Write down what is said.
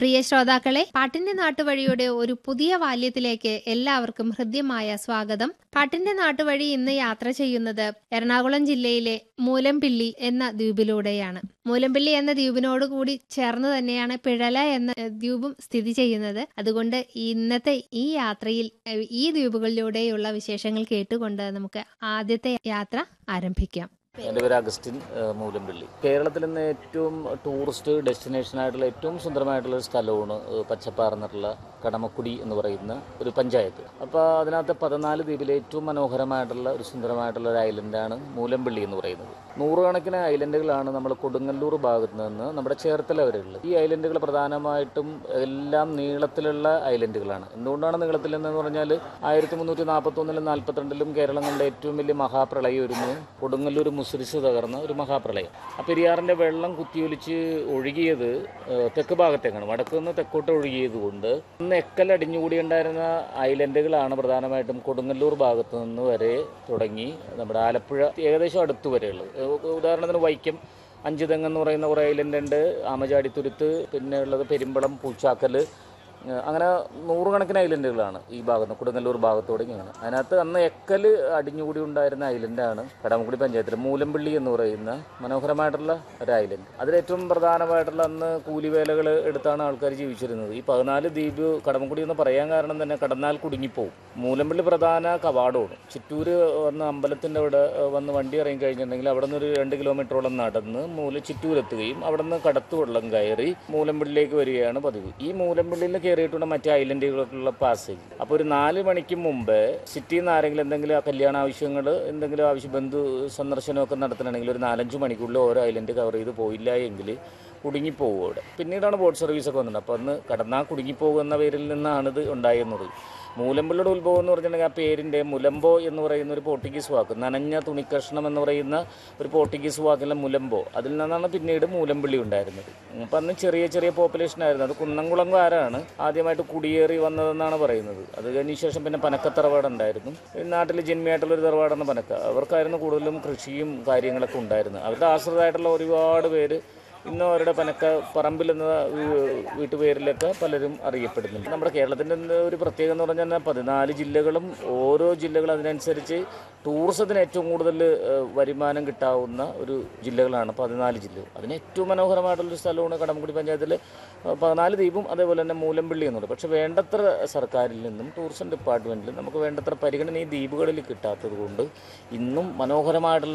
പ്രിയ ശ്രോതാക്കളെ പാട്ടിന്റെ നാട്ടുവഴിയുടെ ഒരു പുതിയ വാല്യത്തിലേക്ക് എല്ലാവർക്കും ഹൃദ്യമായ സ്വാഗതം പാട്ടിന്റെ നാട്ടുവഴി ഇന്ന് യാത്ര ചെയ്യുന്നത് എറണാകുളം ജില്ലയിലെ മൂലംപിള്ളി എന്ന ദ്വീപിലൂടെയാണ് മൂലംപിള്ളി എന്ന ദ്വീപിനോട് കൂടി ചേർന്ന് തന്നെയാണ് പിഴല എന്ന ഏഹ്, ദ്വീപും സ്ഥിതി ചെയ്യുന്നത് അതുകൊണ്ട് ഇന്നത്തെ ഈ യാത്രയിൽ ഏഹ്, ഈ ദ്വീപുകളിലൂടെയുള്ള വിശേഷങ്ങൾ കേട്ടുകൊണ്ട് നമുക്ക് ആദ്യത്തെ യാത്ര ആരംഭിക്കാം എൻ്റെ പേര് അഗസ്റ്റിൻ ഏഹ്, മൂലംപള്ളി കേരളത്തിൽ ഇന്ന് ഏറ്റവും ടൂറിസ്റ്റ് ഡെസ്റ്റിനേഷൻ ആയിട്ടുള്ള ഏറ്റവും സുന്ദരമായിട്ടുള്ള ഒരു സ്ഥലമാണ് ഏഹ്, പച്ചപ്പാർന്നിട്ടുള്ള കടമക്കുടി എന്ന് പറയുന്ന ഒരു പഞ്ചായത്ത് അപ്പോൾ അതിനകത്ത് പതിനാല് ദ്വീപിലെ ഏറ്റവും മനോഹരമായിട്ടുള്ള ഒരു സുന്ദരമായിട്ടുള്ള ഒരു ഐലൻഡാണ് മൂലംപള്ളി എന്ന് പറയുന്നത് നൂറുകണക്കിന് ഐലൻഡുകളാണ് നമ്മൾ കൊടുങ്ങല്ലൂർ ഭാഗത്ത് നിന്ന് നമ്മുടെ ചേർത്തല വരെയുള്ളത് ഈ ഐലൻഡുകൾ പ്രധാനമായിട്ടും എല്ലാം നീളത്തിലുള്ള ഐലൻഡുകളാണ് എന്തുകൊണ്ടാണ് നീളത്തിൽ എന്ന് പറഞ്ഞാൽ ആയിരത്തി മുന്നൂറ്റി നാൽപ്പത്തൊന്നിലും നാൽപ്പത്തിരണ്ടിലും കേരളം കണ്ട ഏറ്റവും വലിയ മഹാപ്രളയം ഒരുന്നു കൊടുങ്ങല്ലൂർ മുസിരിസ് തകർന്ന ഒരു മഹാപ്രളയം ആ പെരിയാറിൻ്റെ വെള്ളം കുത്തിയൊലിച്ച് ഒഴുകിയത് ഏഹ്, തെക്ക് ഭാഗത്തേക്കാണ് വടക്ക് നിന്ന് തെക്കോട്ട് ഒഴുകിയത് കൊണ്ട് അന്ന് എക്കൽ അടിഞ്ഞുകൂടിയുണ്ടായിരുന്ന ഐലൻഡുകളാണ് പ്രധാനമായിട്ടും കൊടുങ്ങല്ലൂർ ഭാഗത്ത് നിന്ന് വരെ തുടങ്ങി നമ്മുടെ ആലപ്പുഴ ഏകദേശം അടുത്ത് വരെയുള്ളത് ഏഹ്, ഉദാഹരണത്തിന് വൈക്കം അഞ്ച് തെങ്ങ് എന്ന് പറയുന്ന കുറേ ഐലൻഡ് ഉണ്ട് ആമചാടിത്തുരുത്ത് പിന്നെ ഉള്ളത് പെരുമ്പളം പൂച്ചാക്കൽ ഏഹ് അങ്ങനെ നൂറുകണക്കിന് ഐലൻഡുകളാണ് ഈ ഭാഗത്ത് കൊടുങ്ങല്ലൂർ ഭാഗത്തോടെ ഇങ്ങനെ അതിനകത്ത് അന്ന് എക്കൽ അടിഞ്ഞുകൂടി ഉണ്ടായിരുന്ന ഐലൻഡാണ് കടമക്കുടി പഞ്ചായത്തിൽ മൂലമ്പള്ളി എന്ന് പറയുന്ന മനോഹരമായിട്ടുള്ള ഒരു ഐലൻഡ് അതിലേറ്റവും പ്രധാനമായിട്ടുള്ള അന്ന് കൂലിവേലകൾ എടുത്താണ് ആൾക്കാർ ജീവിച്ചിരുന്നത് ഈ പതിനാല് ദ്വീപ് കടമക്കുടി എന്ന് പറയാൻ കാരണം തന്നെ കടന്നാൽ കുടുങ്ങിപ്പോവും മൂലമ്പള്ളി പ്രധാന കവാടമാണ് ചിറ്റൂര് വന്ന് അമ്പലത്തിൻ്റെ അവിടെ ഏഹ്, വന്ന് വണ്ടി ഇറങ്ങി കഴിഞ്ഞിട്ടുണ്ടെങ്കിൽ അവിടെ നിന്ന് ഒരു രണ്ട് കിലോമീറ്ററോളം നടന്ന് മൂല ചിറ്റൂരെത്തുകയും അവിടെ നിന്ന് കടത്ത് വെള്ളം കയറി മൂലമ്പള്ളിയിലേക്ക് വരികയാണ് പതിവ് ഈ മൂലമ്പള്ളിയിൽ കയറിയിട്ടുള്ള മറ്റ് ഐലൻഡുകൾക്കുള്ള പാസേജ് അപ്പോൾ ഒരു നാല് മണിക്ക് മുമ്പ് സിറ്റിയിൽ നിന്ന് ആരെങ്കിലും എന്തെങ്കിലും ആ കല്യാണ ആവശ്യങ്ങൾ എന്തെങ്കിലും ആവശ്യം ബന്ധു സന്ദർശനമൊക്കെ നടത്തണമെങ്കിൽ ഒരു നാലഞ്ച് മണിക്കുള്ളിൽ ഓരോ ഐലൻഡ് കവർ ചെയ്ത് പോയില്ല എങ്കിൽ കുടുങ്ങിപ്പോകും അവിടെ പിന്നീടാണ് ബോട്ട് സർവീസൊക്കെ വന്നത് അപ്പോൾ അന്ന് കടന്നാൽ കുടുങ്ങിപ്പോകുന്ന പേരിൽ നിന്നാണ് ഇത് ഉണ്ടായിരുന്നത് മൂലമ്പള്ളിയുടെ ഉത്ഭവം എന്ന് പറഞ്ഞിട്ടുണ്ടെങ്കിൽ ആ പേരിൻ്റെ മുലമ്പോ എന്ന് പറയുന്ന ഒരു പോർട്ടുഗീസ് വാക്ക് നനഞ്ഞ തുണിക്കഷ്ണം എന്ന് പറയുന്ന ഒരു പോർട്ടുഗീസ് വാക്കിലെ മുലമ്പോ അതിൽ നിന്നാണ് പിന്നീട് മൂലമ്പള്ളി ഉണ്ടായിരുന്നത് അപ്പം അന്ന് ചെറിയ ചെറിയ പോപ്പുലേഷൻ ആയിരുന്നു അത് കുന്നംകുളങ്കാരാണ് ആദ്യമായിട്ട് കുടിയേറി വന്നതെന്നാണ് പറയുന്നത് അത് കഴിഞ്ഞ ശേഷം പിന്നെ പനക്ക തറവാട് ഉണ്ടായിരുന്നു ഈ നാട്ടിൽ ജന്മിയായിട്ടുള്ള ഒരു തറവാടാണ് പനക്ക അവർക്കായിരുന്നു കൂടുതലും കൃഷിയും കാര്യങ്ങളൊക്കെ ഉണ്ടായിരുന്നത് അവരുടെ ആശ്രിതമായിട്ടുള്ള ഒരുപാട് പേര് ഇന്നും അവരുടെ പനക്ക പറമ്പിൽ എന്ന വീ- വീട്ടുപേരിലൊക്കെ പലരും അറിയപ്പെടുന്നുണ്ട് നമ്മുടെ കേരളത്തിൻ്റെ ഒരു പ്രത്യേകത എന്ന് പറഞ്ഞാൽ പതിനാല് ജില്ലകളും ഓരോ ജില്ലകളും അതിനനുസരിച്ച് ടൂറിസത്തിന് ഏറ്റവും കൂടുതൽ ഏഹ്, വരുമാനം കിട്ടാവുന്ന ഒരു ജില്ലകളാണ് പതിനാല് ജില്ലകൾ അതിന് ഏറ്റവും മനോഹരമായിട്ടുള്ളൊരു സ്ഥലമാണ് കടമക്കുടി പഞ്ചായത്തിലെ ഏഹ്, പതിനാല് ദ്വീപും അതേപോലെ തന്നെ മൂലമ്പള്ളി എന്നുള്ളത് പക്ഷേ വേണ്ടത്ര സർക്കാരിൽ നിന്നും ടൂറിസം ഡിപ്പാർട്ട്മെൻറ്റിൽ നമുക്ക് വേണ്ടത്ര പരിഗണന ഈ ദ്വീപുകളിൽ കിട്ടാത്തത് കൊണ്ട് ഇന്നും മനോഹരമായിട്ടുള്ള